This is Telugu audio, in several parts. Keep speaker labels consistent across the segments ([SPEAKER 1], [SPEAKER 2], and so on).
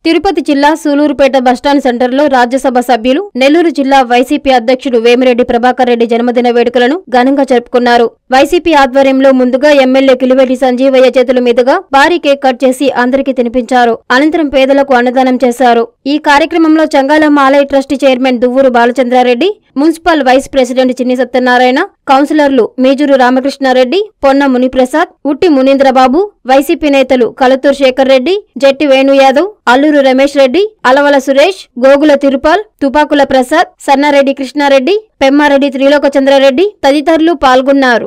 [SPEAKER 1] తిరుపతి జిల్లా సూలూరుపేట బస్టాండ్ సెంటర్లో రాజ్యసభ సభ్యులు నెల్లూరు జిల్లా వైసీపీ అధ్యక్షుడు వేమిరెడ్డి ప్రభాకర్ రెడ్డి జన్మదిన వేడుకలను ఘనంగా జరుపుకున్నారు వైసీపీ ఆధ్వర్యంలో ముందుగా ఎమ్మెల్యే కిలివేటి సంజీవయ్య చేతుల మీదుగా భారీ కేక్ కట్ చేసి అందరికీ తినిపించారు అనంతరం పేదలకు అన్నదానం చేశారు ఈ కార్యక్రమంలో చంగాలమ్మ ఆలయ trustee chairman Duvvuru Balachandra Reddy municipal vice president Chinni Satyanarayana కౌన్సిలర్లు మేజూరు రామకృష్ణారెడ్డి పొన్న మునిప్రసాద్ ఉట్టి మునీంద్రబాబు వైసీపీ నేతలు కలతూరు శేఖర్ రెడ్డి జట్టి వేణు యాదవ్ అల్లూరు రమేష్ రెడ్డి అలవల సురేష్ గోగుల తిరుపాల్ తుపాకుల ప్రసాద్ సన్నారెడ్డి కృష్ణారెడ్డి పెమ్మారెడ్డి త్రిలోకచంద్రారెడ్డి తదితరులు పాల్గొన్నారు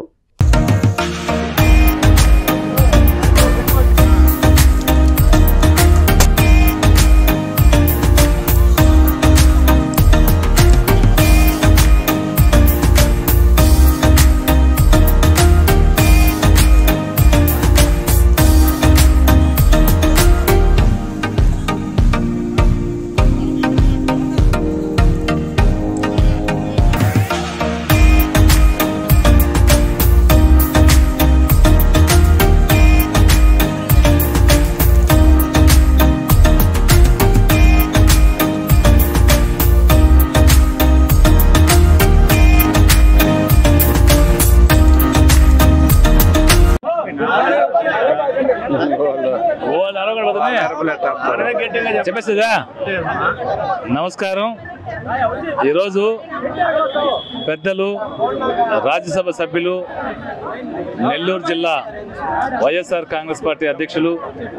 [SPEAKER 2] చెప్పేస్తుందా నమస్కారం ఈరోజు పెద్దలు రాజ్యసభ సభ్యులు నెల్లూరు జిల్లా వైఎస్ఆర్ కాంగ్రెస్ పార్టీ అధ్యక్షులు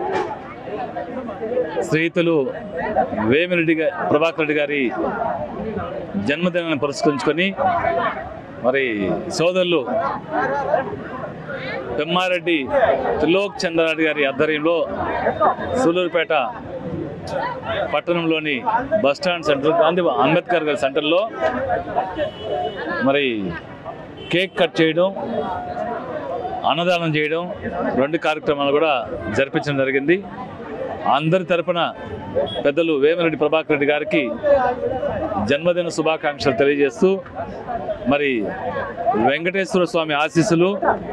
[SPEAKER 2] శ్రీయుతులు వేమిరెడ్డి గా- ప్రభాకర్ రెడ్డి గారి జన్మదినాన్ని పురస్కరించుకొని మరి సోదరులు పెమ్మారెడ్డి త్రిలోక్ చంద్రారెడ్డి గారి ఆధ్వర్యంలో సూలూరుపేట పట్టణంలోని బస్టాండ్ సెంటర్ గాంధీ అంబేద్కర్ గారి సెంటర్లో మరి కేక్ కట్ చేయడం అన్నదానం చేయడం రెండు కార్యక్రమాలు కూడా జరిపించడం జరిగింది అందరి తరపున పెద్దలు వేమిరెడ్డి ప్రభాకర్ రెడ్డి గారికి జన్మదిన శుభాకాంక్షలు తెలియజేస్తూ మరి వెంకటేశ్వర స్వామి ఆశీస్సులు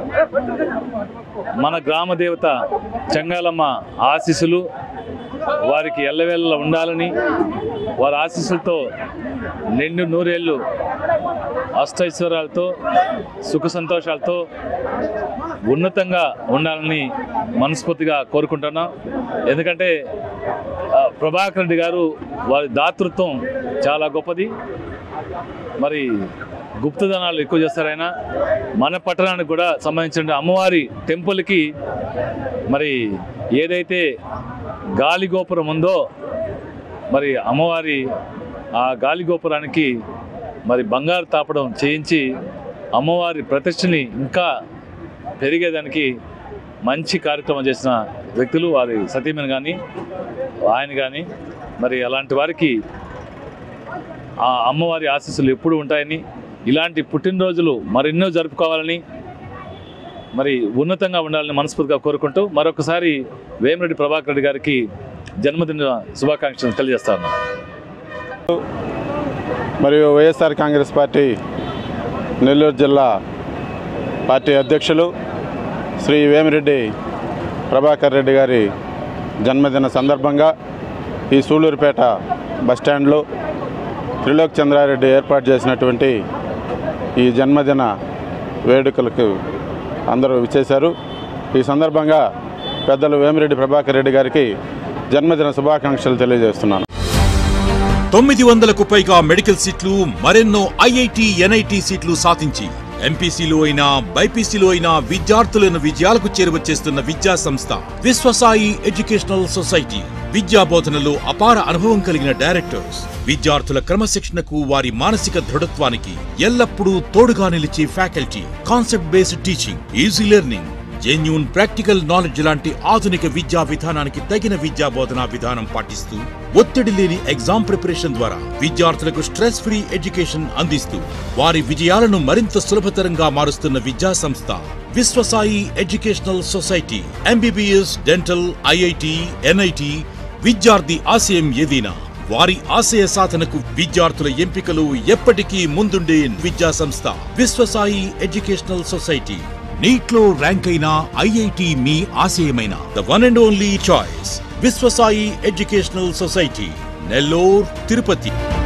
[SPEAKER 2] మన గ్రామ దేవత చెంగాలమ్మ ఆశీస్సులు వారికి ఎల్లవేళ్ళ ఉండాలని వారి ఆశీస్సులతో నిండు నూరేళ్ళు అష్టైశ్వర్యాలతో సుఖ సంతోషాలతో ఉన్నతంగా ఉండాలని మనస్ఫూర్తిగా కోరుకుంటున్నాం ఎందుకంటే ఆ, ప్రభాకర్ రెడ్డి గారు వారి దాతృత్వం చాలా గొప్పది మరి గుప్తధనాలు ఎక్కువ చేస్తారు ఆయన మన పట్టణానికి కూడా సంబంధించిన అమ్మవారి టెంపుల్కి మరి ఏదైతే గాలి గోపురం ఉందో మరి అమ్మవారి ఆ గాలి గోపురానికి మరి బంగారు తాపడం చేయించి అమ్మవారి ప్రతిష్టని ఇంకా పెరిగేదానికి మంచి కార్యక్రమం చేసిన వ్యక్తులు వారి సతీమణి కానీ ఆయన కానీ మరి అలాంటి వారికి ఆ అమ్మవారి ఆశీస్సులు ఎప్పుడు ఉంటాయని ఇలాంటి పుట్టినరోజులు మరెన్నో జరుపుకోవాలని మరి ఉన్నతంగా ఉండాలని మనస్ఫూర్తిగా కోరుకుంటూ మరొకసారి వేమిరెడ్డి ప్రభాకర్ రెడ్డి గారికి జన్మదిన శుభాకాంక్షలు తెలియజేస్తాను
[SPEAKER 3] మరియు వైఎస్ఆర్ కాంగ్రెస్ పార్టీ నెల్లూరు జిల్లా పార్టీ అధ్యక్షులు శ్రీ వేమిరెడ్డి ప్రభాకర్ రెడ్డి గారి జన్మదిన సందర్భంగా ఈ సూళ్ళూరుపేట బస్టాండ్లో త్రిలోక్ చంద్రారెడ్డి ఏర్పాటు చేసినటువంటి ఈ జన్మదిన వేడుకలకు అందరూ విచ్చేశారు ఈ సందర్భంగా పెద్దలు వేమిరెడ్డి ప్రభాకర్ రెడ్డి గారికి జన్మదిన శుభాకాంక్షలు తెలియజేస్తున్నాను
[SPEAKER 4] తొమ్మిది వందలకు పైగా మెడికల్ సీట్లు మరెన్నో ఐఐటి ఎన్ఐటి సీట్లు సాధించి ఎంపీసీలో అయినా బైపీసీలో అయినా విద్యార్థులను విజయాలకు చేరువచేస్తున్న విద్యా సంస్థ విశ్వసాయి ఎడ్యుకేషనల్ సొసైటీ విద్యా బోధనలో అపార అనుభవం కలిగిన డైరెక్టర్స్ విద్యార్థుల క్రమశిక్షణకు వారి మానసిక దృఢత్వానికి ఎల్లప్పుడూ తోడుగా నిలిచే faculty concept based teaching easy learning genuine practical knowledge లాంటి ఆధునిక విద్యా విధానానికి తగిన విద్యా బోధనా విధానం పాటిస్తూ ఒత్తిడి లేని ఎగ్జామ్ ప్రిపరేషన్ ద్వారా విద్యార్థులకు స్ట్రెస్ ఫ్రీ ఎడ్యుకేషన్ అందిస్తూ వారి విజయాలను మరింత సులభతరంగా మారుస్తున్న విద్యా సంస్థ Vishwasai educational society MBBS dental IIT NIT విద్యార్థి ఆశయం ఏదైనా వారి ఆశయ సాధనకు విద్యార్థుల ఎంపికలు ఎప్పటికీ ముందుండే విద్యా సంస్థ విశ్వసాయి ఎడ్యుకేషనల్ సొసైటీ నీట్ లో ర్యాంక్ అయిన ఐఐటి మీ ఆశయమైన the one and only choice Vishwasai educational society Nellore Tirupati